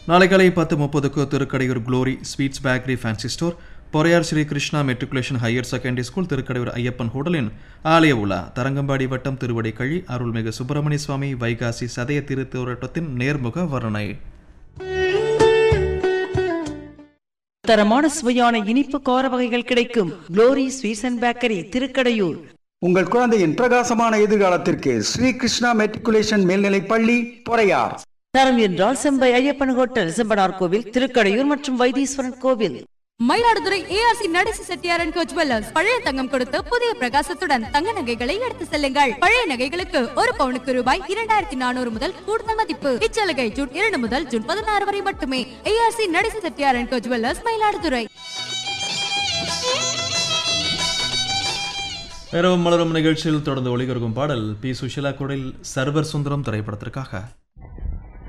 நாளை காலை பத்து முப்பதுக்கு Thirukkadaiyur glory sweets bakery fancy store Poraiyar Sri Krishna matriculation higher secondary school Thirukkadaiyur Ayyappan ஹோட்டலின் ஆலய உலா தரங்கம்பாடி வட்டம் திருவடிக்கழி அருள்மிகு சுப்பிரமணிய சுவாமி வைகாசி சதய திருத்தோரட்டத்தின் நேர்முக வர்ணனை தரமான சுவையான இனிப்பு கார வகைகள் கிடைக்கும் glory sweets and bakery Thirukkadaiyur உங்கள் குழந்தையின் பிரகாசமான எதிர்காலத்திற்கு ஸ்ரீ கிருஷ்ணா மெட்ரிகுலேஷன் மேல்நிலைப் பள்ளி பொறையார் தரம் என்றால் செம்பை ஐயப்பன் ஹோட்டல் செம்பனார் கோவில் திருக்கடையூர் மற்றும் வைத்தீஸ்வரன் கோவில் மயிலாடுதுறை ஏஆர்சி நடேசி செட்டியாரன் கோ ஜுவல்லர்ஸ் பழைய தங்கம் கொடுத்து புதிய பிரகாசத்துடன் தங்க நகைகளை எடுத்து செல்லுங்கள் பழைய நகைகளுக்கு ஒரு பவுனுக்கு ரூபாய் இரண்டாயிரத்தி நானூறு முதல் கூடுதல் மதிப்பு இச்சலுகை ஜூன் இரண்டு முதல் ஜூன் பதினாறு வரை மட்டுமே ஏஆர்சி நடேசி செட்டியாரன் கோ ஜுவல்லர்ஸ் மயிலாடுதுறை இரவு மலரும் நிகழ்ச்சியில் தொடர்ந்து ஒளிபரப்பும் பாடல் பி சுஷிலா குரலில் சர்வர் சுந்தரம் திரைப்படத்திற்காக